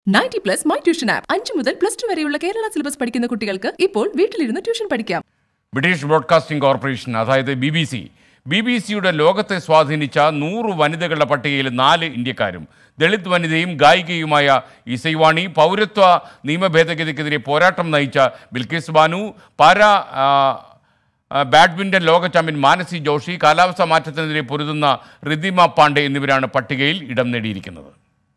Ninety plus my tuition app അഞ്ചു മുതൽ plus to വരെയുള്ള കേരള സിലബസ് പഠിക്കുന്ന കുട്ടികൾക്ക് ഇപ്പോൾ വീട്ടിലിരുന്ന് ട്യൂഷൻ പഠിക്കാം ബ്രിട്ടീഷ് ബ്രോഡ്കാസ്റ്റിംഗ് കോർപ്പറേഷൻ അതായത് B B C B B സിയുടെ ലോകത്തെ സ്വാധീനിച്ച നൂറ് വനിതകളുടെ പട്ടികയിൽ നാല് ഇന്ത്യക്കാരും ദളിത് വനിതയും ഗായികയുമായ ഇസൈവാണി പൗരത്വ നിയമ ഭേദഗതിക്കെതിരെ പോരാട്ടം നയിച്ച ബിൽക്കിസ് ബാനു പാരാ ആ, ആ, ബാഡ്മിൻ്റൺ ലോക ചാമ്പ്യൻ മാനസി ജോഷി കാലാവസ്ഥാ മാറ്റത്തിനെതിരെ പൊരുതുന്ന റിദിമ പാണ്ഡെ എന്നിവരാണ് പട്ടികയിൽ ഇടം നേടിയിരിക്കുന്നത്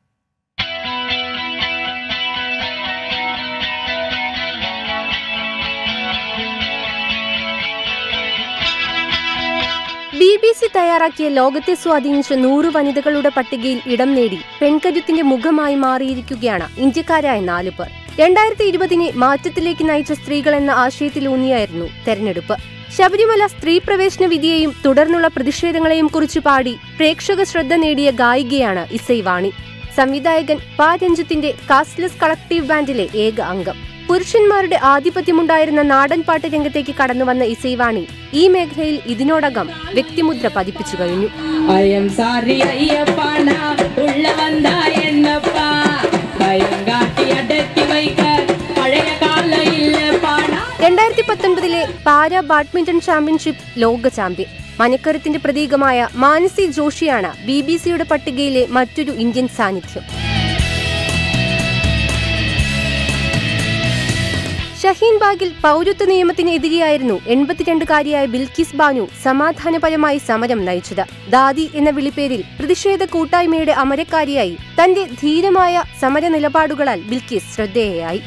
ബി ബി സി തയ്യാറാക്കിയ ലോകത്തെ സ്വാധീനിച്ച നൂറ് വനിതകളുടെ പട്ടികയിൽ ഇടം നേടി പെൺകരുത്തിന്റെ മുഖമായി മാറിയിരിക്കുകയാണ് ഇന്ത്യക്കാരായ നാല് പേർ രണ്ടായിരത്തി ഇരുപതിനെ മാറ്റത്തിലേക്ക് നയിച്ച സ്ത്രീകൾ എന്ന ആശയത്തിലൂന്നിയായിരുന്നു തെരഞ്ഞെടുപ്പ് ശബരിമല സ്ത്രീ പ്രവേശന വിധിയെയും തുടർന്നുള്ള പ്രതിഷേധങ്ങളെയും കുറിച്ച് പാടി പ്രേക്ഷക ശ്രദ്ധ നേടിയ ഗായികയാണ് ഇസൈവാണി സംവിധായകൻ പാ രഞ്ജിത്തിന്റെ കാസ്റ്റ്ലെസ് കളക്ടീവ് ബാൻഡിലെ ഏക അംഗം പുരുഷന്മാരുടെ ആധിപത്യമുണ്ടായിരുന്ന നാടൻ പാട്ട് രംഗത്തേക്ക് കടന്നുവന്ന ഇസൈവാണി ഈ മേഖലയിൽ ഇതിനോടകം വ്യക്തിമുദ്ര പതിപ്പിച്ചു കഴിഞ്ഞു ஐயம் சாரி ஐயப்பானா உள்ள வந்தா என்னப்பா பயங்காட்டி அடக்கி வைக்க பழைய கால இல்லப்பானா രണ്ടായിരത്തി പത്തൊൻപതിലെ പാര ബാഡ്മിന്റൺ ചാമ്പ്യൻഷിപ്പ് ലോക ചാമ്പ്യൻ മനക്കരുത്തിന്റെ പ്രതീകമായ മാനസി ജോഷിയാണ് ബി ബി സിയുടെ പട്ടികയിലെ മറ്റൊരു ഇന്ത്യൻ സാന്നിധ്യം ഷഹീൻ ബാഗിൽ പൗരത്വ നിയമത്തിന് എതിരെയായിരുന്നു എൺപത്തിരണ്ടുകാരിയായ ബിൽക്കിസ് ബാനു സമാധാനപരമായി സമരം നയിച്ചത് ദാദി എന്ന വിളിപ്പേരിൽ പ്രതിഷേധ കൂട്ടായ്മയുടെ അമരക്കാരിയായി തന്റെ ധീരമായ സമര നിലപാടുകളാൽ ബിൽക്കിസ് ശ്രദ്ധേയയായി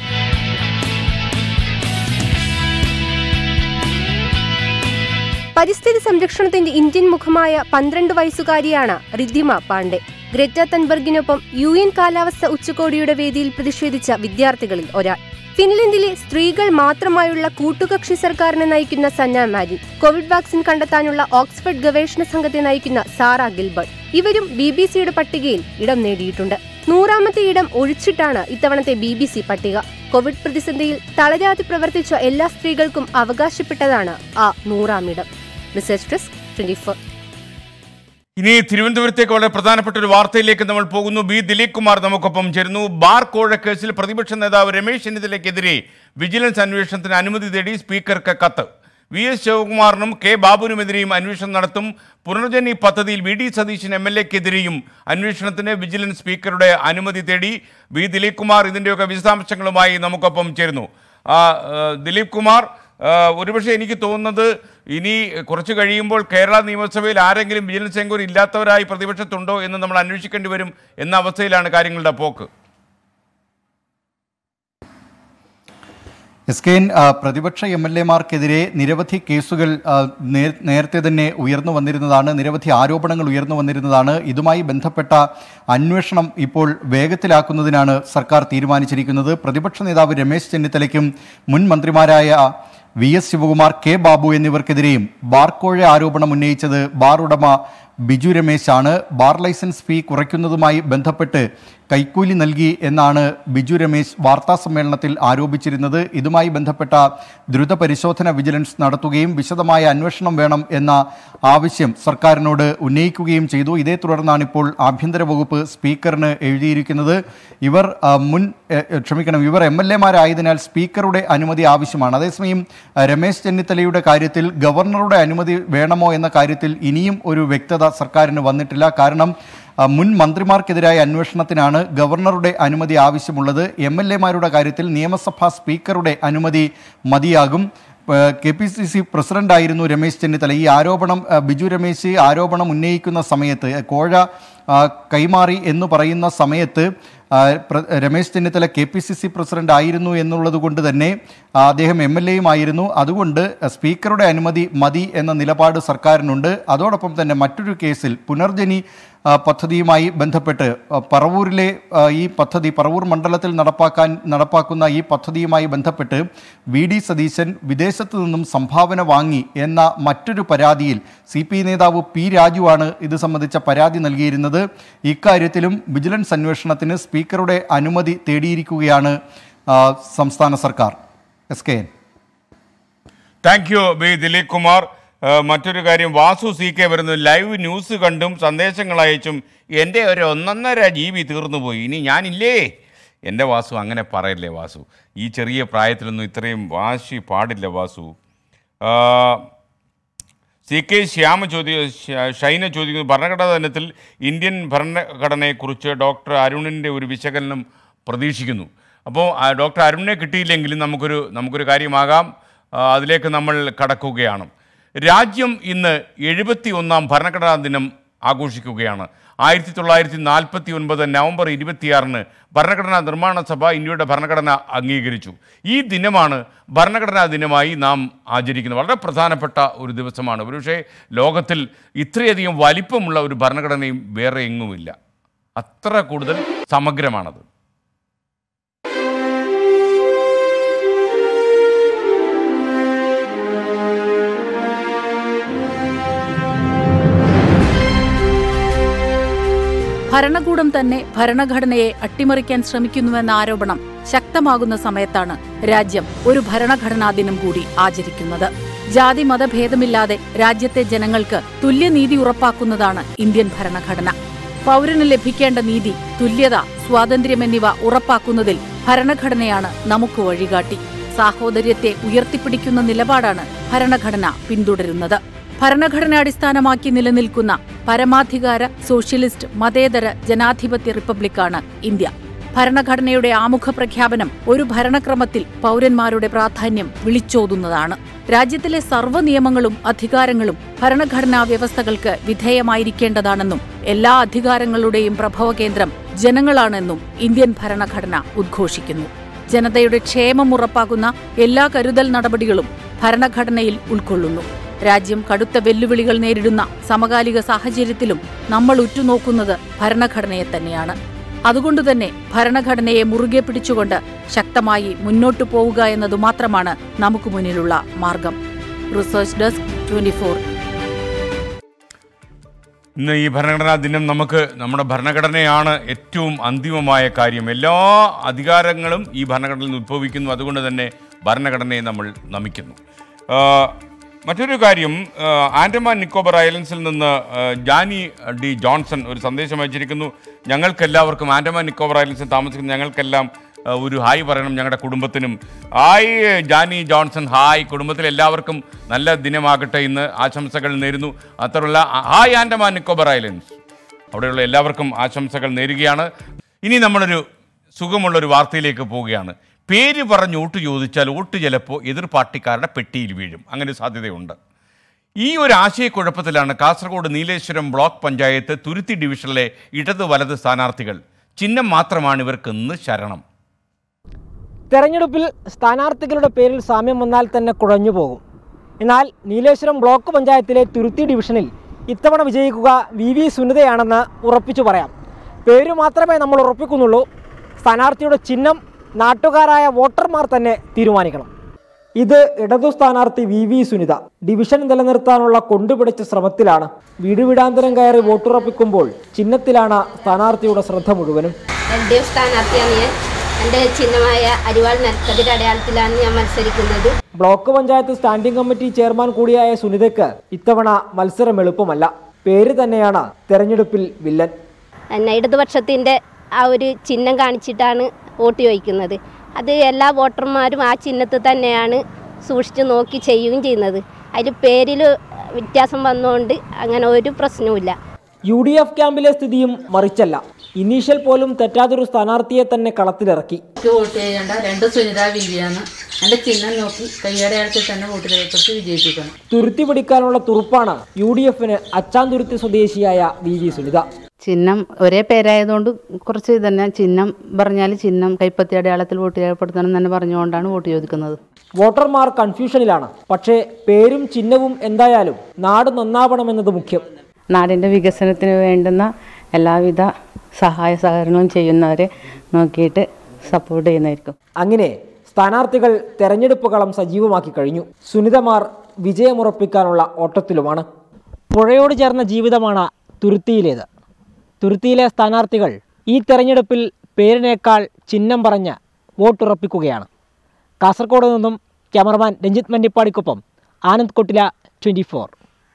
പരിസ്ഥിതി സംരക്ഷണത്തിന്റെ ഇന്ത്യൻ മുഖമായ പന്ത്രണ്ട് വയസ്സുകാരിയാണ് റിദ്ധിമ പാണ്ഡെ ഗ്രറ്റ തൻബർഗിനൊപ്പം യു എൻ കാലാവസ്ഥ ഉച്ചകോടിയുടെ വേദിയിൽ പ്രതിഷേധിച്ച വിദ്യാർത്ഥികളിൽ ഒരാൾ ഫിൻലൻഡിലെ സ്ത്രീകൾ മാത്രമായുള്ള കൂട്ടുകക്ഷി സർക്കാരിനെ നയിക്കുന്ന സന്ന മാരി കോവിഡ് വാക്സിൻ കണ്ടെത്താനുള്ള ഓക്സ്ഫോർഡ് ഗവേഷണ സംഘത്തെ നയിക്കുന്ന സാറ ഗിൽബർട്ട് ഇവരും ബി ബി സിയുടെ പട്ടികയിൽ ഇടം നേടിയിട്ടുണ്ട് നൂറാമത്തെ ഇടം ഒഴിച്ചിട്ടാണ് ഇത്തവണത്തെ ബി ബി സി പട്ടിക കോവിഡ് പ്രതിസന്ധിയിൽ തളരാതെ പ്രവർത്തിച്ച എല്ലാ സ്ത്രീകൾക്കും അവകാശപ്പെട്ടതാണ് ആ നൂറാം ഇടം റിസർച്ച് ഡെസ്ക് ട്വന്റി ഫോർ ഇനി തിരുവനന്തപുരത്തേക്ക് വളരെ പ്രധാനപ്പെട്ട ഒരു വാർത്തയിലേക്ക് നമ്മൾ പോകുന്നു ബി ദിലീപ് കുമാർ നമുക്കൊപ്പം ചേരുന്നു ബാർ കോഴ കേസിൽ പ്രതിപക്ഷ നേതാവ് രമേശ് ചെന്നിത്തലയ്ക്കെതിരെ വിജിലൻസ് അന്വേഷണത്തിന് അനുമതി തേടി സ്പീക്കർക്ക് കത്ത് വി എസ് ശിവകുമാറിനും കെ ബാബുവിനുമെതിരെയും അന്വേഷണം നടത്തും പുനർജനി പദ്ധതിയിൽ V D Satheesan M L എക്കെതിരെയും അന്വേഷണത്തിന് വിജിലൻസ് സ്പീക്കറുടെ അനുമതി തേടി വി ദിലീപ് കുമാർ ഇതിൻ്റെയൊക്കെ വിശദാംശങ്ങളുമായി നമുക്കൊപ്പം ചേരുന്നു ആ, ആ, ദിലീപ് കുമാർ ആ, ഒരുപക്ഷെ എനിക്ക് തോന്നുന്നത് ഇനി കുറച്ച് കഴിയുമ്പോൾ കേരള നിയമസഭയിൽ ആരെങ്കിലും വിജിലൻസ് എൻക്വയറി ഇല്ലാത്തവരായി പ്രതിപക്ഷത്തുണ്ടോ എന്ന് നമ്മൾ അന്വേഷിക്കേണ്ടി വരും എന്ന അവസ്ഥയിലാണ് കാര്യങ്ങളുടെ പോക്ക് എസ് കെ എൻ ആ, പ്രതിപക്ഷ എം എൽ എമാർക്കെതിരെ നിരവധി കേസുകൾ ആ, നേ- നേരത്തെ തന്നെ ഉയർന്നു വന്നിരുന്നതാണ് നിരവധി ആരോപണങ്ങൾ ഉയർന്നു വന്നിരുന്നതാണ് ഇതുമായി ബന്ധപ്പെട്ട അന്വേഷണം ഇപ്പോൾ വേഗത്തിലാക്കുന്നതിനാണ് സർക്കാർ തീരുമാനിച്ചിരിക്കുന്നത് പ്രതിപക്ഷ നേതാവ് രമേശ് ചെന്നിത്തലയ്ക്കും മുൻ മന്ത്രിമാരായ V S Sivakumar K Babu എന്നിവർക്കെതിരെയും ബാർക്കോഴ ആരോപണം ഉന്നയിച്ചത് ബാർ ഉടമ ബിജു രമേശാണ് ബാർ ലൈസൻസ് ഫീ കുറയ്ക്കുന്നതുമായി ബന്ധപ്പെട്ട് കൈക്കൂലി നൽകി എന്നാണ് ബിജു രമേശ് വാർത്താ സമ്മേളനത്തിൽ ആരോപിച്ചിരുന്നത് ഇതുമായി ബന്ധപ്പെട്ട ദ്രുത പരിശോധന വിജിലൻസ് നടത്തുകയും വിശദമായ അന്വേഷണം വേണം എന്ന ആവശ്യം സർക്കാരിനോട് ഉന്നയിക്കുകയും ചെയ്തു ഇതേ തുടർന്നാണ് ഇപ്പോൾ ആഭ്യന്തര വകുപ്പ് സ്പീക്കറിന് എഴുതിയിരിക്കുന്നത് ഇവർ ആ, മുൻ എ, എ, ക്ഷമിക്കണം ഇവർ എം എൽ എമാരായതിനാൽ സ്പീക്കറുടെ അനുമതി ആവശ്യമാണ് അതേസമയം ആ, രമേശ് ചെന്നിത്തലയുടെ കാര്യത്തിൽ ഗവർണറുടെ അനുമതി വേണമോ എന്ന കാര്യത്തിൽ ഇനിയും ഒരു വ്യക്തത സർക്കാരിന് വന്നിട്ടില്ല കാരണം ആ, മുൻ മന്ത്രിമാർക്കെതിരായ അന്വേഷണത്തിനാണ് ഗവർണറുടെ അനുമതി ആവശ്യമുള്ളത് എം എൽ എമാരുടെ കാര്യത്തിൽ നിയമസഭാ സ്പീക്കറുടെ അനുമതി മതിയാകും കെ പി സി സി പ്രസിഡന്റായിരുന്നു രമേശ് ചെന്നിത്തല ഈ ആരോപണം ആ, ബിജു രമേശ് ആരോപണം ഉന്നയിക്കുന്ന സമയത്ത് ആ, കോഴ ആ, കൈമാറി എന്ന് പറയുന്ന സമയത്ത് ആ, പ്ര- Ramesh Chennithala K P C C president ആയിരുന്നു എന്നുള്ളത് കൊണ്ട് തന്നെ ആ, അദ്ദേഹം എം എൽ എയും ആയിരുന്നു അതുകൊണ്ട് സ്പീക്കറുടെ അനുമതി മതി എന്ന നിലപാട് സർക്കാരിനുണ്ട് അതോടൊപ്പം തന്നെ മറ്റൊരു കേസിൽ പുനർജനി ആ, പദ്ധതിയുമായി ബന്ധപ്പെട്ട് ആ, പറവൂരിലെ ആ, ഈ പദ്ധതി പറവൂർ മണ്ഡലത്തിൽ നടപ്പാക്കാൻ നടപ്പാക്കുന്ന ഈ പദ്ധതിയുമായി ബന്ധപ്പെട്ട് വി ഡി സതീശൻ വിദേശത്തു നിന്നും സംഭാവന വാങ്ങി എന്ന മറ്റൊരു പരാതിയിൽ സി പി നേതാവ് പി രാജുവാണ് ഇത് സംബന്ധിച്ച പരാതി നൽകിയിരുന്നത് ഇക്കാര്യത്തിലും വിജിലൻസ് അന്വേഷണത്തിന് സ്പീക്കറുടെ അനുമതി തേടിയിരിക്കുകയാണ് ആ, സംസ്ഥാന സർക്കാർ S K N thank you B Dileep Kumar ആ, മറ്റൊരു കാര്യം വാസു സി കെ വരുന്നു ലൈവ് ന്യൂസ് കണ്ടും സന്ദേശങ്ങൾ അയച്ചും എൻ്റെ ഒരു ഒന്നൊന്നര ജി ബി തീർന്നുപോയി ഇനി ഞാനില്ലേ എൻ്റെ വാസു അങ്ങനെ പറയല്ലേ വാസു ഈ ചെറിയ പ്രായത്തിലൊന്നും ഇത്രയും വാശി പാടില്ല വാസു ആ, സി കെ ശ്യാമ ചോദ്യ ശ- ഷൈന ചോദിക്കുന്നു ഭരണഘടനാ ദിനത്തിൽ ഇന്ത്യൻ ഭരണഘടനയെക്കുറിച്ച് ഡോക്ടർ അരുണിൻ്റെ ഒരു വിശകലനം പ്രതീക്ഷിക്കുന്നു അപ്പോൾ ആ ഡോക്ടർ അരുണിനെ കിട്ടിയില്ലെങ്കിലും നമുക്കൊരു നമുക്കൊരു കാര്യമാകാം ആ, അതിലേക്ക് നമ്മൾ കടക്കുകയാണ് രാജ്യം ഇന്ന് എഴുപത്തി ഒന്നാം ഭരണഘടനാ ദിനം ആഘോഷിക്കുകയാണ് ആയിരത്തി തൊള്ളായിരത്തി നാൽപ്പത്തി ഒൻപത് നവംബർ ഇരുപത്തിയാറിന് ഭരണഘടനാ നിർമ്മാണ സഭ ഇന്ത്യയുടെ ഭരണഘടന അംഗീകരിച്ചു ഈ ദിനമാണ് ഭരണഘടനാ ദിനമായി നാം ആചരിക്കുന്നത് വളരെ പ്രധാനപ്പെട്ട ഒരു ദിവസമാണ് ഒരുപക്ഷേ ലോകത്തിൽ ഇത്രയധികം വലിപ്പമുള്ള ഒരു ഭരണഘടനയും വേറെ എങ്ങുമില്ല അത്ര കൂടുതൽ സമഗ്രമാണത് ഭരണകൂടം തന്നെ ഭരണഘടനയെ അട്ടിമറിക്കാൻ ശ്രമിക്കുന്നുവെന്ന ആരോപണം ശക്തമാകുന്ന സമയത്താണ് രാജ്യം ഒരു ഭരണഘടനാ ദിനം കൂടി ആചരിക്കുന്നത് ജാതി മതഭേദമില്ലാതെ രാജ്യത്തെ ജനങ്ങൾക്ക് തുല്യനീതി ഉറപ്പാക്കുന്നതാണ് ഇന്ത്യൻ ഭരണഘടന പൗരന് ലഭിക്കേണ്ട നീതി തുല്യത സ്വാതന്ത്ര്യം എന്നിവ ഉറപ്പാക്കുന്നതിൽ ഭരണഘടനയാണ് നമുക്ക് വഴികാട്ടി സാഹോദര്യത്തെ ഉയർത്തിപ്പിടിക്കുന്ന നിലപാടാണ് ഭരണഘടന പിന്തുടരുന്നത് ഭരണഘടന അടിസ്ഥാനമാക്കി നിലനിൽക്കുന്ന പരമാധികാര സോഷ്യലിസ്റ്റ് മതേതര ജനാധിപത്യ റിപ്പബ്ലിക്കാണ് ഇന്ത്യ ഭരണഘടനയുടെ ആമുഖ പ്രഖ്യാപനം ഒരു ഭരണക്രമത്തിൽ പൗരന്മാരുടെ പ്രാധാന്യം വിളിച്ചോതുന്നതാണ് രാജ്യത്തിലെ സർവ്വ നിയമങ്ങളും അധികാരങ്ങളും ഭരണഘടനാ വ്യവസ്ഥകൾക്ക് വിധേയമായിരിക്കേണ്ടതാണെന്നും എല്ലാ അധികാരങ്ങളുടെയും പ്രഭവ കേന്ദ്രം ജനങ്ങളാണെന്നും ഇന്ത്യൻ ഭരണഘടന ഉദ്ഘോഷിക്കുന്നു ജനതയുടെ ക്ഷേമം ഉറപ്പാക്കുന്ന എല്ലാ കരുതൽ നടപടികളും ഭരണഘടനയിൽ ഉൾക്കൊള്ളുന്നു രാജ്യം കടുത്ത വെല്ലുവിളികൾ നേരിടുന്ന സമകാലിക സാഹചര്യത്തിലും നമ്മൾ ഉറ്റുനോക്കുന്നത് ഭരണഘടനയെ തന്നെയാണ് അതുകൊണ്ടുതന്നെ ഭരണഘടനയെ മുറുകെ പിടിച്ചുകൊണ്ട് ശക്തമായി മുന്നോട്ടു പോവുക എന്നതു മാത്രമാണ് നമുക്ക് മുന്നിലുള്ള മാർഗം റിസർച്ച് ഡെസ്ക് ട്വന്റി ഇന്ന് ഈ ഭരണഘടനാ ദിനം നമുക്ക് നമ്മുടെ ഭരണഘടനയാണ് ഏറ്റവും അന്തിമമായ കാര്യം എല്ലാ അധികാരങ്ങളും ഈ ഭരണഘടനയിൽ നിന്ന് ഉദ്ഭവിക്കുന്നു അതുകൊണ്ട് തന്നെ ഭരണഘടനയെ നമ്മൾ നമിക്കുന്നു ആ, മറ്റൊരു കാര്യം ആ, ആൻഡമാൻ നിക്കോബർ ഐലൻഡ്സിൽ നിന്ന് ആ, ജാനി ഡി ജോൺസൺ ഒരു സന്ദേശം അയച്ചിരിക്കുന്നു ഞങ്ങൾക്കെല്ലാവർക്കും ആൻഡമാൻ നിക്കോബർ ഐലൻഡ്സിൽ താമസിക്കുന്ന ഞങ്ങൾക്കെല്ലാം ആ, ഒരു ഹായ് പറയണം ഞങ്ങളുടെ കുടുംബത്തിനും ഹായ് ജാനി ജോൺസൺ ഹായ് കുടുംബത്തിൽ എല്ലാവർക്കും നല്ല ദിനമാകട്ടെ ഇന്ന് ആശംസകൾ നേരുന്നു അത്തരമുള്ള ഹായ് ആൻഡമാൻ നിക്കോബർ ഐലൻഡ്സ് അവിടെയുള്ള എല്ലാവർക്കും ആശംസകൾ നേരുകയാണ് ഇനി നമ്മളൊരു സുഖമുള്ളൊരു വാർത്തയിലേക്ക് പോവുകയാണ് പേര് പറഞ്ഞ് വോട്ട് ചോദിച്ചാൽ വോട്ട് ചിലപ്പോൾ എതിർ പാർട്ടിക്കാരുടെ പെട്ടിയിൽ വീഴും അങ്ങനെ ഒരു സാധ്യതയുണ്ട് ഈ ഒരു ആശയക്കുഴപ്പത്തിലാണ് കാസർഗോഡ് നീലേശ്വരം ബ്ലോക്ക് പഞ്ചായത്ത് തുരുത്തി ഡിവിഷനിലെ ഇടത് വലത് സ്ഥാനാർത്ഥികൾ ചിഹ്നം മാത്രമാണ് ഇവർക്ക് ഇന്ന് ശരണം തെരഞ്ഞെടുപ്പിൽ സ്ഥാനാർത്ഥികളുടെ പേരിൽ സാമ്യം വന്നാൽ തന്നെ കുഴഞ്ഞു പോകും എന്നാൽ നീലേശ്വരം ബ്ലോക്ക് പഞ്ചായത്തിലെ തുരുത്തി ഡിവിഷനിൽ ഇത്തവണ വിജയിക്കുക വി വി സുനിതയാണെന്ന് ഉറപ്പിച്ചു പറയാം പേര് മാത്രമേ നമ്മൾ ഉറപ്പിക്കുന്നുള്ളൂ സ്ഥാനാർത്ഥിയുടെ ചിഹ്നം നാട്ടുകാരായ വോട്ടർമാർ തന്നെ തീരുമാനിക്കണം ഇത് ഇടതു സ്ഥാനാർത്ഥി വി വി സുനിത ഡിവിഷൻ നിലനിർത്താനുള്ള കൊണ്ടുപിടിച്ച ശ്രമത്തിലാണ് വീട് വീടാന്തരം കയറി വോട്ടുറപ്പിക്കുമ്പോൾ ചിഹ്നത്തിലാണ് സ്ഥാനാർത്ഥിയുടെ ശ്രദ്ധ മുഴുവനും എൽ ഡി എഫ് സ്ഥാനാർത്ഥിയാണ് ഞാൻ എൻ്റെ ചിഹ്നമായ അരിവാൾ നെൽക്കതിർ അടയാളത്തിലാണ് ഞാൻ മത്സരിക്കുന്നത് block panchayat standing committee chairman കൂടിയായ സുനിതയ്ക്ക് ഇത്തവണ മത്സരം എളുപ്പമല്ല പേര് തന്നെയാണ് തെരഞ്ഞെടുപ്പിൽ വില്ലൻ എന്നെ ഇടതുപക്ഷത്തിൻ്റെ ആ ഒരു ചിഹ്നം കാണിച്ചിട്ടാണ് വോട്ട് ചോദിക്കുന്നത് അത് എല്ലാ വോട്ടർമാരും ആ ചിഹ്നത്തിൽ തന്നെയാണ് സൂക്ഷിച്ച് നോക്കി ചെയ്യുകയും ചെയ്യുന്നത് അതിൽ പേരിൽ വ്യത്യാസം വന്നുകൊണ്ട് അങ്ങനെ ഒരു പ്രശ്നവുമില്ല യു ഡി എഫ് ക്യാമ്പിലെ സ്ഥിതിയും മറിച്ചല്ല ഇനീഷ്യൽ പോലും തെറ്റാതൊരു സ്ഥാനാർത്ഥിയെ തന്നെ കളത്തിലിറക്കി എനിക്ക് വോട്ട് ചെയ്യേണ്ട രണ്ട് സുനിത വിവിയാണ് എൻ്റെ ചിഹ്നം നോക്കി കയ്യടയാളത്തിൽ തന്നെ വോട്ട് രേഖപ്പെടുത്തി വിജയിപ്പിക്കണം തുരുത്തി പിടിക്കാനുള്ള തുറുപ്പാണ് യു ഡി എഫിന് അച്ചാന്തുരുത്തി സ്വദേശിയായ വി വി സുനിത ചിഹ്നം ഒരേ പേരായതുകൊണ്ട് കുറച്ച് ഇതന്നെ ചിഹ്നം പറഞ്ഞാൽ ചിഹ്നം കൈപ്പത്തി അടയാളത്തിൽ വോട്ട് രേഖപ്പെടുത്തണം എന്ന് തന്നെ പറഞ്ഞുകൊണ്ടാണ് വോട്ട് ചോദിക്കുന്നത് വോട്ടർമാർ കൺഫ്യൂഷനിലാണ് പക്ഷേ പേരും ചിഹ്നവും എന്തായാലും നാട് നന്നാവണമെന്നത് മുഖ്യം നാടിൻ്റെ വികസനത്തിന് വേണ്ടുന്ന എല്ലാവിധ സഹായ സഹകരണവും ചെയ്യുന്നവരെ നോക്കിയിട്ട് സപ്പോർട്ട് ചെയ്യുന്നതായിരിക്കും അങ്ങനെ സ്ഥാനാർത്ഥികൾ തെരഞ്ഞെടുപ്പ് കളം സജീവമാക്കി കഴിഞ്ഞു സുനിതമാർ വിജയമുറപ്പിക്കാനുള്ള ഓട്ടത്തിലുമാണ് പുഴയോട് ചേർന്ന ജീവിതമാണ് തുരുത്തിയിലേത് തുരുത്തിയിലെ സ്ഥാനാർത്ഥികൾ ഈ തെരഞ്ഞെടുപ്പിൽ പേരിനേക്കാൾ ചിഹ്നം പറഞ്ഞ് വോട്ടുറപ്പിക്കുകയാണ് കാസർഗോഡ് നിന്നും ക്യാമറമാൻ രഞ്ജിത്ത് മന്നിപ്പാടിക്കൊപ്പം ആനന്ദ് കൊട്ടില ട്വൻറ്റി ഫോർ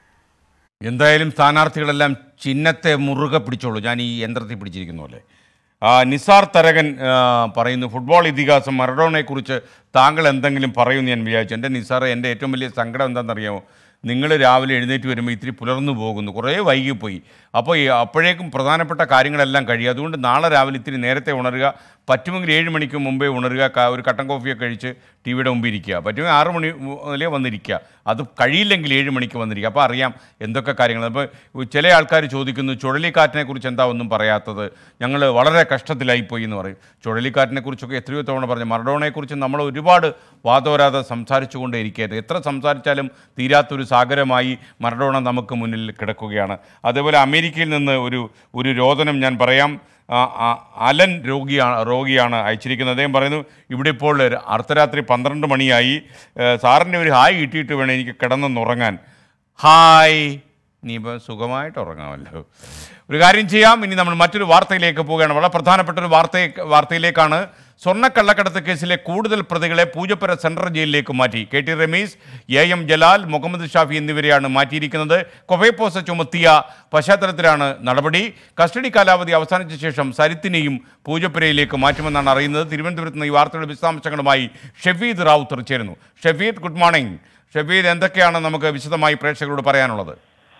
എന്തായാലും സ്ഥാനാർത്ഥികളെല്ലാം ചിഹ്നത്തെ മുറുകെ പിടിച്ചോളൂ ഞാൻ ഈ യന്ത്രത്തിൽ പിടിച്ചിരിക്കുന്ന പോലെ ആ, നിസാർ തരകൻ ആ, പറയുന്നു ഫുട്ബോൾ ഇതിഹാസം മറഡോണയെക്കുറിച്ച് താങ്കൾ എന്തെങ്കിലും പറയുമെന്ന് ഞാൻ വിചാരിച്ചു എൻ്റെ നിസാർ എൻ്റെ ഏറ്റവും വലിയ സങ്കടം എന്താണെന്നറിയാമോ നിങ്ങൾ രാവിലെ എഴുന്നേറ്റ് വരുമ്പോൾ ഇത്തിരി പുലർന്നു പോകുന്നു കുറേ വൈകിപ്പോയി അപ്പോൾ ഈ അപ്പോഴേക്കും പ്രധാനപ്പെട്ട കാര്യങ്ങളെല്ലാം കഴിയും അതുകൊണ്ട് നാളെ രാവിലെ ഇത്തിരി നേരത്തെ ഉണരുക പറ്റുമെങ്കിൽ ഏഴ് മണിക്ക് മുമ്പേ ഉണരുക ക- ഒരു കട്ടൻ കോഫിയൊക്കെ കഴിച്ച് ടി വിയുടെ മുമ്പിൽ ഇരിക്കുക പറ്റുമെങ്കിൽ ആറ് മണി മുതലേ വന്നിരിക്കുക അത് കഴിയില്ലെങ്കിൽ ഏഴ് മണിക്ക് വന്നിരിക്കുക അപ്പോൾ അറിയാം എന്തൊക്കെ കാര്യങ്ങൾ അപ്പോൾ ചില ആൾക്കാർ ചോദിക്കുന്നു ചുഴലിക്കാറ്റിനെ കുറിച്ച് എന്താ ഒന്നും പറയാത്തത് ഞങ്ങൾ വളരെ കഷ്ടത്തിലായിപ്പോയി എന്ന് പറയും ചുഴലിക്കാറ്റിനെ കുറിച്ചൊക്കെ എത്രയോ തവണ പറഞ്ഞു മറഡോണയെക്കുറിച്ച് നമ്മൾ ഒരുപാട് വാദോരാതെ സംസാരിച്ചു കൊണ്ടേ ഇരിക്കുകയായിരുന്നു എത്ര സംസാരിച്ചാലും തീരാത്തൊരു സാഗരമായി മറഡോണ നമുക്ക് മുന്നിൽ കിടക്കുകയാണ് അതേപോലെ അമേരിക്കയിൽ നിന്ന് ഒരു ഒരു രോദനം ഞാൻ പറയാം ആ, ആ, അലൻ രോഗിയാണ് രോഗിയാണ് അയച്ചിരിക്കുന്നത് അദ്ദേഹം പറയുന്നു ഇവിടെ ഇപ്പോൾ ര- അർദ്ധരാത്രി പന്ത്രണ്ട് മണിയായി ഏ, സാറിൻ്റെ ഒരു ഹായ് കിട്ടിയിട്ട് വേണം എനിക്ക് കിടന്നൊന്നുറങ്ങാൻ ഹായ് നീ ഇപ്പോൾ സുഖമായിട്ട് ഉറങ്ങാമല്ലോ ഒരു കാര്യം ചെയ്യാം ഇനി നമ്മൾ മറ്റൊരു വാർത്തയിലേക്ക് പോവുകയാണ് വളരെ പ്രധാനപ്പെട്ട ഒരു വാർത്ത വാർത്തയിലേക്കാണ് സ്വർണ്ണക്കള്ളക്കടത്ത് കേസിലെ കൂടുതൽ പ്രതികളെ പൂജപ്പുര സെൻട്രൽ ജയിലിലേക്ക് മാറ്റി K T Rameez A M Jalal Muhammad Shafi എന്നിവരെയാണ് മാറ്റിയിരിക്കുന്നത് കൊഫേപ്പോസ ചുമത്തിയ പശ്ചാത്തലത്തിലാണ് നടപടി കസ്റ്റഡി കാലാവധി അവസാനിച്ച ശേഷം സരിത്തിനെയും പൂജപ്പുരയിലേക്ക് മാറ്റുമെന്നാണ് അറിയുന്നത് തിരുവനന്തപുരത്ത് നിന്ന് ഈ വാർത്തയുടെ വിശദാംശങ്ങളുമായി ഷെഫീദ് റാവുത്തർ ചേരുന്നു ഷെഫീദ് ഗുഡ് മോർണിംഗ് ഷെഫീദ് എന്തൊക്കെയാണ് നമുക്ക് വിശദമായി പ്രേക്ഷകരോട് പറയാനുള്ളത്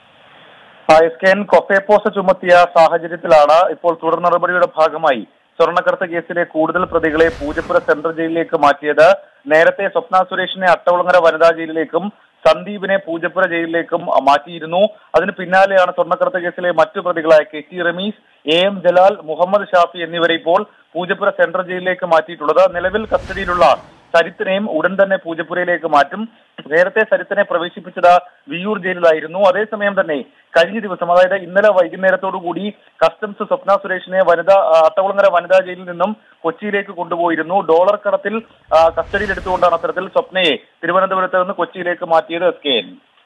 എസ് കെ എൻ കൊഫേപ്പോസ ചുമത്തിയ സാഹചര്യത്തിലാണ് ഇപ്പോൾ തുടർ നടപടിയുടെ ഭാഗമായി സ്വർണ്ണക്കടത്ത് കേസിലെ കൂടുതൽ പ്രതികളെ പൂജപ്പുര സെൻട്രൽ ജയിലിലേക്ക് മാറ്റിയത് നേരത്തെ സ്വപ്ന സുരേഷിനെ അട്ടകുളങ്ങര വനിതാ ജയിലിലേക്കും സന്ദീപിനെ പൂജപ്പുര ജയിലിലേക്കും മാറ്റിയിരുന്നു അതിന് പിന്നാലെയാണ് സ്വർണ്ണക്കടത്ത് കേസിലെ മറ്റു പ്രതികളായ K T Rameez A M Jalal Muhammad Shafi എന്നിവരെ ഇപ്പോൾ പൂജപ്പുര സെൻട്രൽ ജയിലിലേക്ക് മാറ്റിയിട്ടുള്ളത് നിലവിൽ കസ്റ്റഡിയിലുള്ള സരിത്തിനെയും ഉടൻ തന്നെ പൂജപ്പുരയിലേക്ക് മാറ്റും നേരത്തെ സരിത്തിനെ പ്രവേശിപ്പിച്ചത് വിയൂർ ജയിലിലായിരുന്നു അതേസമയം തന്നെ കഴിഞ്ഞ ദിവസം അതായത് ഇന്നലെ വൈകുന്നേരത്തോടു കൂടി കസ്റ്റംസ് സ്വപ്ന സുരേഷിനെ വനിതാ ആ, അട്ടകുളങ്ങര വനിതാ ജയിലിൽ നിന്നും കൊച്ചിയിലേക്ക് കൊണ്ടുപോയിരുന്നു ഡോളർ കടത്തിൽ ആ, കസ്റ്റഡിയിൽ എടുത്തുകൊണ്ടാണ് അത്തരത്തിൽ സ്വപ്നയെ തിരുവനന്തപുരത്ത് നിന്ന് കൊച്ചിയിലേക്ക് മാറ്റിയത് S K N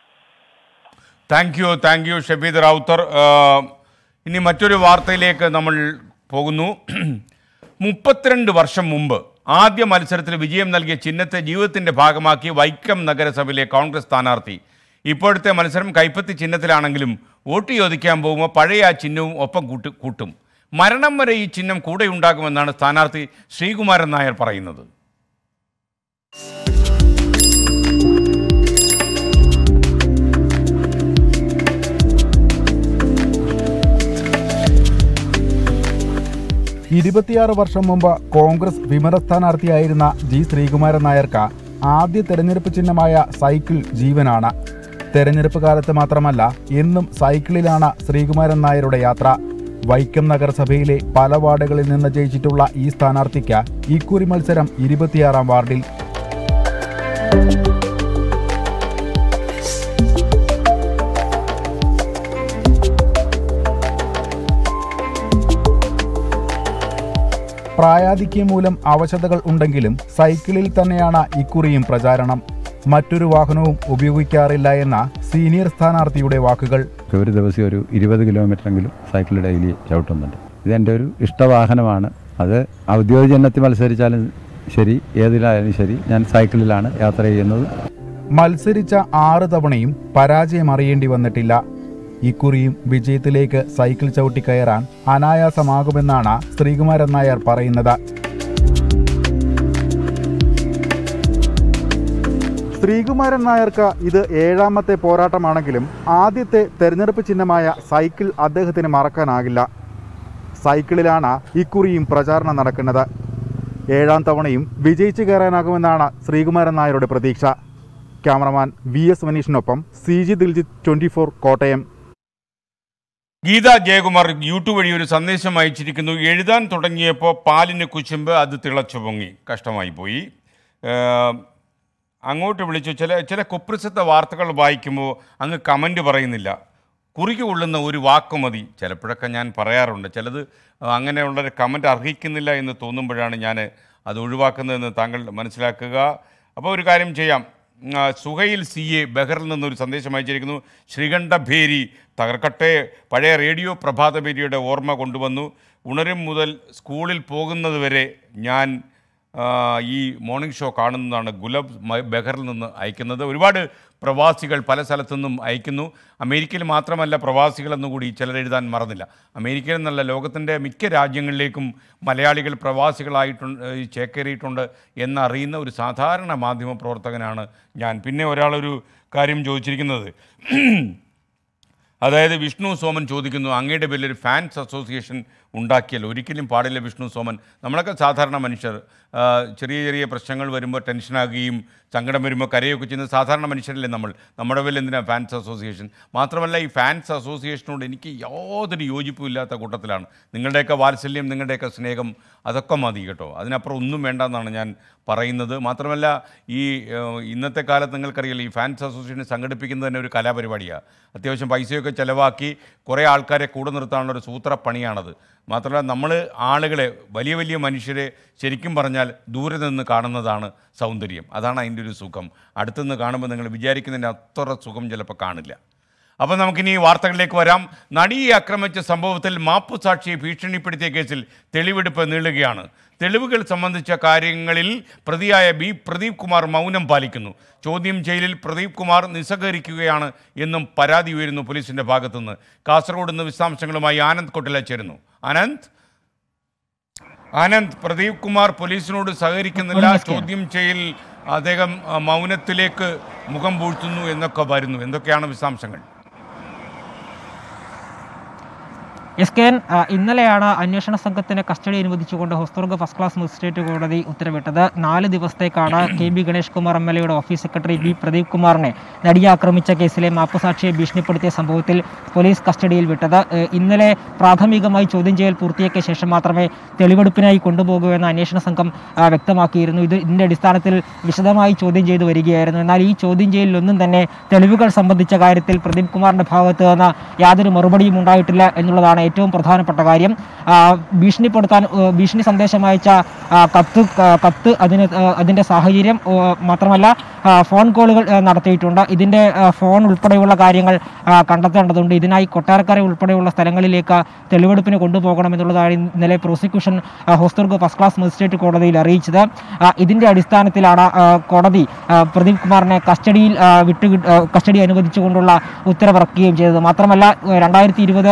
thank you thank you Shabeed Rawther ആ, ഇനി മറ്റൊരു വാർത്തയിലേക്ക് നമ്മൾ പോകുന്നു മുപ്പത്തിരണ്ട് വർഷം മുമ്പ് ആദ്യ മത്സരത്തിൽ വിജയം നൽകിയ ചിഹ്നത്തെ ജീവിതത്തിൻ്റെ ഭാഗമാക്കി വൈക്കം നഗരസഭയിലെ കോൺഗ്രസ് സ്ഥാനാർത്ഥി ഇപ്പോഴത്തെ മത്സരം കൈപ്പത്തി ചിഹ്നത്തിലാണെങ്കിലും വോട്ട് ചോദിക്കാൻ പോകുമ്പോൾ പഴയ ആ ചിഹ്നവും ഒപ്പം കൂട്ടി കൂട്ടും മരണം വരെ ഈ ചിഹ്നം കൂടെയുണ്ടാകുമെന്നാണ് സ്ഥാനാർത്ഥി ശ്രീകുമാരൻ നായർ പറയുന്നത് ഇരുപത്തിയാറ് വർഷം മുമ്പ് കോൺഗ്രസ് വിമത സ്ഥാനാർത്ഥിയായിരുന്ന ജി ശ്രീകുമാരൻ നായർക്ക് ആദ്യ തെരഞ്ഞെടുപ്പ് ചിഹ്നമായ സൈക്കിൾ ജീവനാണ് തെരഞ്ഞെടുപ്പ് കാലത്ത് മാത്രമല്ല എന്നും സൈക്കിളിലാണ് ശ്രീകുമാരൻ നായരുടെ യാത്ര വൈക്കം നഗരസഭയിലെ പല വാർഡുകളിൽ നിന്ന് ജയിച്ചിട്ടുള്ള ഈ സ്ഥാനാർത്ഥിക്ക് ഇക്കുറി മത്സരം ഇരുപത്തിയാറാം വാർഡിൽ പ്രായാധിക്യം മൂലം അവശതകൾ ഉണ്ടെങ്കിലും സൈക്കിളിൽ തന്നെയാണ് ഇക്കുറിയും പ്രചാരണം മറ്റൊരു വാഹനവും ഉപയോഗിക്കാറില്ല എന്ന സീനിയർ സ്ഥാനാർത്ഥിയുടെ വാക്കുകൾ ഒരു ദിവസം ഒരു ഇരുപത് കിലോമീറ്ററെങ്കിലും സൈക്കിൾ ഡെയിലി ചവിട്ടുന്നുണ്ട് ഇതെൻ്റെ ഒരു ഇഷ്ടവാഹനമാണ് അത് ഔദ്യോഗിക ജനത്തിൽ മത്സരിച്ചാലും ശരി ഏതിലായാലും ശരി ഞാൻ സൈക്കിളിലാണ് യാത്ര ചെയ്യുന്നത് മത്സരിച്ച ആറ് തവണയും പരാജയം അറിയേണ്ടി വന്നിട്ടില്ല ഇക്കുറിയും വിജയത്തിലേക്ക് സൈക്കിൾ ചവിട്ടി കയറാൻ അനായാസമാകുമെന്നാണ് ശ്രീകുമാരൻ നായർ പറയുന്നത് ശ്രീകുമാരൻ നായർക്ക് ഇത് ഏഴാമത്തെ പോരാട്ടമാണെങ്കിലും ആദ്യത്തെ തെരഞ്ഞെടുപ്പ് ചിഹ്നമായ സൈക്കിൾ അദ്ദേഹത്തിന് മറക്കാനാകില്ല സൈക്കിളിലാണ് ഇക്കുറിയും പ്രചാരണം നടക്കുന്നത് ഏഴാം തവണയും വിജയിച്ചു കയറാനാകുമെന്നാണ് ശ്രീകുമാരൻ നായരുടെ പ്രതീക്ഷ ക്യാമറമാൻ വി എസ് മനീഷിനൊപ്പം C G Diljith twenty four Kottayam Geetha Jayakumar YouTube വഴി ഒരു സന്ദേശം അയച്ചിരിക്കുന്നു എഴുതാൻ തുടങ്ങിയപ്പോൾ പാലിന് കുശുമ്പ് അത് തിളച്ചു പൊങ്ങി കഷ്ടമായി പോയി ഏഹ്, അങ്ങോട്ട് വിളിച്ചു ചില ചില കുപ്രസിദ്ധ വാർത്തകൾ വായിക്കുമ്പോൾ അങ്ങ് കമൻ്റ് പറയുന്നില്ല കുറിക്ക് കൊള്ളുന്ന ഒരു വാക്ക് മതി ചിലപ്പോഴൊക്കെ ഞാൻ പറയാറുണ്ട് ചിലത് അങ്ങനെയുള്ളൊരു കമൻ്റ് അർഹിക്കുന്നില്ല എന്ന് തോന്നുമ്പോഴാണ് ഞാൻ അത് ഒഴിവാക്കുന്നതെന്ന് താങ്കൾ മനസ്സിലാക്കുക അപ്പോൾ ഒരു കാര്യം ചെയ്യാം ആ, സുഹൈൽ സി എ ബഹറിൽ നിന്നൊരു സന്ദേശം അയച്ചിരിക്കുന്നു ശ്രീകണ്ഠഭേരി തകർക്കട്ടെ പഴയ റേഡിയോ പ്രഭാതഭേരിയുടെ ഓർമ്മ കൊണ്ടുവന്നു ഉണരും മുതൽ സ്കൂളിൽ പോകുന്നത് വരെ ഞാൻ ആ, ഈ മോർണിംഗ് ഷോ കാണുന്നതാണ് ഗുലബ് മ- ബെഹറിൽ നിന്ന് അയക്കുന്നത് ഒരുപാട് പ്രവാസികൾ പല സ്ഥലത്തു നിന്നും അയക്കുന്നു അമേരിക്കയിൽ മാത്രമല്ല പ്രവാസികളെന്ന് കൂടി ചിലർ എഴുതാൻ മറന്നില്ല അമേരിക്കയിൽ നിന്നല്ല ലോകത്തിൻ്റെ മിക്ക രാജ്യങ്ങളിലേക്കും മലയാളികൾ പ്രവാസികളായിട്ടുണ്ട് ഈ ചേക്കേറിയിട്ടുണ്ട് എന്നറിയുന്ന ഒരു സാധാരണ മാധ്യമ പ്രവർത്തകനാണ് ഞാൻ പിന്നെ ഒരാളൊരു കാര്യം ചോദിച്ചിരിക്കുന്നത് അതായത് വിഷ്ണു സോമൻ ചോദിക്കുന്നു അങ്ങയുടെ പേരിൽ ഒരു ഫാൻസ് അസോസിയേഷൻ ഉണ്ടാക്കിയല്ലോ ഒരിക്കലും പാടില്ല വിഷ്ണു സോമൻ നമ്മളൊക്കെ സാധാരണ മനുഷ്യർ ആ, ചെറിയ ചെറിയ പ്രശ്നങ്ങൾ വരുമ്പോൾ ടെൻഷനാകുകയും സങ്കടം വരുമ്പോൾ കരയൊക്കെ ചെയ്യുന്ന സാധാരണ മനുഷ്യരല്ലേ നമ്മൾ നമ്മുടെ പേരിൽ എന്തിനാണ് ഫാൻസ് അസോസിയേഷൻ മാത്രമല്ല ഈ ഫാൻസ് അസോസിയേഷനോട് എനിക്ക് യാതൊരു യോജിപ്പും ഇല്ലാത്ത കൂട്ടത്തിലാണ് നിങ്ങളുടെയൊക്കെ വാത്സല്യം നിങ്ങളുടെയൊക്കെ സ്നേഹം അതൊക്കെ മതി കേട്ടോ അതിനപ്പുറം ഒന്നും വേണ്ടെന്നാണ് ഞാൻ പറയുന്നത് മാത്രമല്ല ഈ ഏഹ്, ഇന്നത്തെ കാലത്ത് നിങ്ങൾക്കറിയില്ല ഈ ഫാൻസ് അസോസിയേഷൻ സംഘടിപ്പിക്കുന്നത് തന്നെ ഒരു കലാപരിപാടിയാണ് അത്യാവശ്യം പൈസയൊക്കെ ചിലവാക്കി കുറേ ആൾക്കാരെ കൂടെ നിർത്താനുള്ള ഒരു സൂത്രപ്പണിയാണത് മാത്രമല്ല നമ്മൾ ആളുകളെ വലിയ വലിയ മനുഷ്യരെ ശരിക്കും പറഞ്ഞാൽ ദൂരെ നിന്ന് കാണുന്നതാണ് സൗന്ദര്യം അതാണ് അതിൻ്റെ ഒരു സുഖം അടുത്തുനിന്ന് കാണുമ്പോൾ നിങ്ങൾ വിചാരിക്കുന്നതിൻ്റെ അത്ര സുഖം ചിലപ്പോൾ കാണില്ല അപ്പോൾ നമുക്കിനി വാർത്തകളിലേക്ക് വരാം നടിയെ ആക്രമിച്ച സംഭവത്തിൽ മാപ്പുസാക്ഷിയെ ഭീഷണിപ്പെടുത്തിയ കേസിൽ തെളിവെടുപ്പ് നീളുകയാണ് തെളിവുകൾ സംബന്ധിച്ച കാര്യങ്ങളിൽ പ്രതിയായ ബി പ്രദീപ് കുമാർ മൗനം പാലിക്കുന്നു ചോദ്യം ചെയ്യലിൽ പ്രദീപ് കുമാർ നിസ്സഹകരിക്കുകയാണ് എന്നും പരാതി ഉയരുന്നു പോലീസിന്റെ ഭാഗത്തുനിന്ന് കാസർഗോഡ് നിന്ന് വിശദാംശങ്ങളുമായി ആനന്ദ് കൊട്ടില ചേരുന്നു ആനന്ദ് ആനന്ദ് പ്രദീപ് കുമാർ പോലീസിനോട് സഹകരിക്കുന്നില്ല ചോദ്യം ചെയ്യൽ അദ്ദേഹം ആ, മൗനത്തിലേക്ക് മുഖം പൂഴ്ത്തുന്നു എന്നൊക്കെ വരുന്നു എന്തൊക്കെയാണ് വിശദാംശങ്ങൾ എസ് കെ എൻ ആ, ഇന്നലെയാണ് അന്വേഷണ സംഘത്തിന് കസ്റ്റഡി അനുവദിച്ചുകൊണ്ട് ഹൊസ്തുർഗ് ഫസ്റ്റ് ക്ലാസ് മജിസ്ട്രേറ്റ് കോടതി ഉത്തരവിട്ടത് നാല് ദിവസത്തേക്കാണ് K B Ganesh Kumar M L എയുടെ ഓഫീസ് സെക്രട്ടറി ബി പ്രദീപ് കുമാറിനെ നടിയെ ആക്രമിച്ച കേസിലെ മാപ്പുസാക്ഷിയെ ഭീഷണിപ്പെടുത്തിയ സംഭവത്തിൽ പോലീസ് കസ്റ്റഡിയിൽ വിട്ടത് ഏ, ഇന്നലെ പ്രാഥമികമായി ചോദ്യം ചെയ്യൽ പൂർത്തിയാക്കിയ ശേഷം മാത്രമേ തെളിവെടുപ്പിനായി കൊണ്ടുപോകൂ എന്ന് അന്വേഷണ സംഘം ആ, വ്യക്തമാക്കിയിരുന്നു ഇത് ഇതിന്റെ അടിസ്ഥാനത്തിൽ വിശദമായി ചോദ്യം ചെയ്തു വരികയായിരുന്നു എന്നാൽ ഈ ചോദ്യം ചെയ്യലിലൊന്നും തന്നെ തെളിവുകൾ സംബന്ധിച്ച കാര്യത്തിൽ പ്രദീപ് കുമാറിന്റെ ഭാഗത്ത് നിന്ന് യാതൊരു മറുപടിയും ഉണ്ടായിട്ടില്ല എന്നുള്ളതാണ് ഏറ്റവും പ്രധാനപ്പെട്ട കാര്യം ആ, ഭീഷണിപ്പെടുത്താൻ ഏ, ഭീഷണി സന്ദേശം അയച്ച ആ, കത്ത് ക- കത്ത് അതിന് ഏ, അതിന്റെ സാഹചര്യം ഏ, മാത്രമല്ല ആ, ഫോൺ കോളുകൾ ഏ, നടത്തിയിട്ടുണ്ട് ഇതിന്റെ ആ, ഫോൺ ഉൾപ്പെടെയുള്ള കാര്യങ്ങൾ ആ, കണ്ടെത്തേണ്ടതുണ്ട് ഇതിനായി കൊട്ടാരക്കര ഉൾപ്പെടെയുള്ള സ്ഥലങ്ങളിലേക്ക് തെളിവെടുപ്പിന് കൊണ്ടുപോകണമെന്നുള്ളതാണ് ഇന്നലെ പ്രോസിക്യൂഷൻ ആ, ഹോസ്ദുർഗ് ഫസ്റ്റ് ക്ലാസ് മജിസ്ട്രേറ്റ് കോടതിയിൽ അറിയിച്ചത് ആ, ഇതിന്റെ അടിസ്ഥാനത്തിലാണ് ആ, കോടതി ആ, പ്രദീപ് കുമാറിനെ കസ്റ്റഡിയിൽ ആ, വിട്ടു കിട്ട- ആ, കസ്റ്റഡി അനുവദിച്ചുകൊണ്ടുള്ള ഉത്തരവിറക്കുകയും ചെയ്തത് മാത്രമല്ല രണ്ടായിരത്തി ഇരുപത്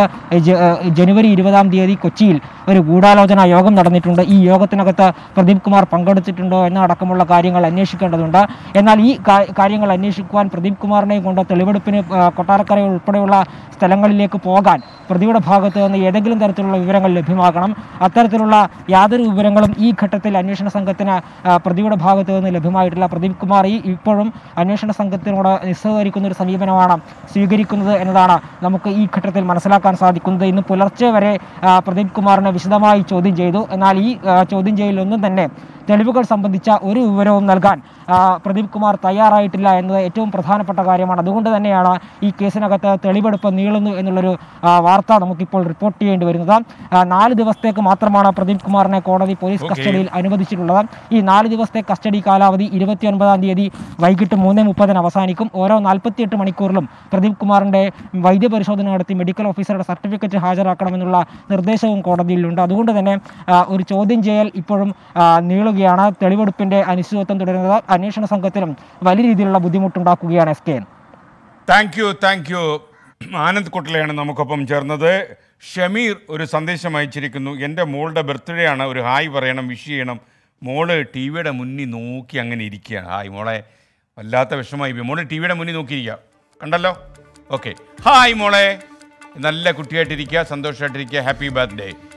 ജനുവരി ഇരുപതാം തീയതി കൊച്ചിയിൽ ഒരു ഗൂഢാലോചന യോഗം നടന്നിട്ടുണ്ട് ഈ യോഗത്തിനകത്ത് പ്രദീപ് കുമാർ പങ്കെടുത്തിട്ടുണ്ടോ എന്ന അടക്കമുള്ള കാര്യങ്ങൾ അന്വേഷിക്കേണ്ടതുണ്ട് എന്നാൽ ഈ കാ- കാര്യങ്ങൾ അന്വേഷിക്കുവാൻ പ്രദീപ് കുമാറിനെ കൊണ്ട് തെളിവെടുപ്പിന് ആ, കൊട്ടാരക്കര ഉൾപ്പെടെയുള്ള സ്ഥലങ്ങളിലേക്ക് പോകാൻ പ്രതിയുടെ ഭാഗത്ത് നിന്ന് ഏതെങ്കിലും തരത്തിലുള്ള വിവരങ്ങൾ ലഭ്യമാകണം അത്തരത്തിലുള്ള യാതൊരു വിവരങ്ങളും ഈ ഘട്ടത്തിൽ അന്വേഷണ സംഘത്തിന് ആ, പ്രതിയുടെ ഭാഗത്ത് നിന്ന് ലഭ്യമായിട്ടില്ല പ്രദീപ് കുമാർ ഈ ഇപ്പോഴും അന്വേഷണ സംഘത്തിനോട് നിസ്സഹകരിക്കുന്ന ഒരു സമീപനമാണ് സ്വീകരിക്കുന്നത് എന്നതാണ് നമുക്ക് ഈ ഘട്ടത്തിൽ മനസ്സിലാക്കാൻ സാധിക്കുന്നത് ഇന്ന് പുലർച്ചെ വരെ ആ, പ്രദീപ് കുമാറിനെ വിശദമായി ചോദ്യം ചെയ്തു എന്നാൽ ഈ ആ, ചോദ്യം ചെയ്യലൊന്നും തന്നെ തെളിവുകൾ സംബന്ധിച്ച ഒരു വിവരവും നൽകാൻ ആ, പ്രദീപ് കുമാർ തയ്യാറായിട്ടില്ല എന്നത് ഏറ്റവും പ്രധാനപ്പെട്ട കാര്യമാണ് അതുകൊണ്ട് തന്നെയാണ് ഈ കേസിനകത്ത് തെളിവെടുപ്പ് നീളുന്നു എന്നുള്ളൊരു ആ, വാർത്ത നമുക്കിപ്പോൾ റിപ്പോർട്ട് ചെയ്യേണ്ടി വരുന്നത് ആ, നാല് ദിവസത്തേക്ക് മാത്രമാണ് പ്രദീപ് കുമാറിനെ കോടതി പോലീസ് Okay. കസ്റ്റഡിയിൽ അനുവദിച്ചിട്ടുള്ളത് ഈ നാല് ദിവസത്തെ കസ്റ്റഡി കാലാവധി ഇരുപത്തിയൊൻപതാം തീയതി വൈകിട്ട് മൂന്ന് മുപ്പതിന് അവസാനിക്കും ഓരോ നാൽപ്പത്തിയെട്ട് മണിക്കൂറിലും പ്രദീപ് കുമാറിന്റെ വൈദ്യപരിശോധന നടത്തി മെഡിക്കൽ ഓഫീസറുടെ സർട്ടിഫിക്കറ്റ് ഹാജരാക്കണമെന്നുള്ള നിർദ്ദേശവും കോടതിയിലുണ്ട് അതുകൊണ്ട് തന്നെ ആ, ഒരു ചോദ്യം ചെയ്യൽ ഇപ്പോഴും ആ, നീളുകയാണ് തെളിവെടുപ്പിന്റെ അനിശ്ചിതത്വം തുടരുന്നത് അന്വേഷണ സംഘത്തിലും വലിയ രീതിയിലുള്ള ബുദ്ധിമുട്ടുണ്ടാക്കുകയാണ് S K N thank you thank you Anand കുട്ടലയാണ് നമുക്കൊപ്പം ചേർന്നത് ഷമീർ ഒരു സന്ദേശം അയച്ചിരിക്കുന്നു എൻ്റെ മോളുടെ ബർത്ത്ഡേ ആണ് ഒരു ഹായ് പറയണം വിഷ് ചെയ്യണം മോള് ടി വിയുടെ മുന്നിൽ നോക്കി അങ്ങനെ ഇരിക്കുകയാണ് ഹായ് മോളെ വല്ലാത്ത വിഷമമായി പോയി മോള് ടി വിയുടെ മുന്നിൽ നോക്കിയിരിക്കുക കണ്ടല്ലോ ഓക്കെ ഹായ് മോളെ നല്ല കുട്ടിയായിട്ടിരിക്കുക സന്തോഷമായിട്ടിരിക്കുക ഹാപ്പി ബർത്ത്ഡേ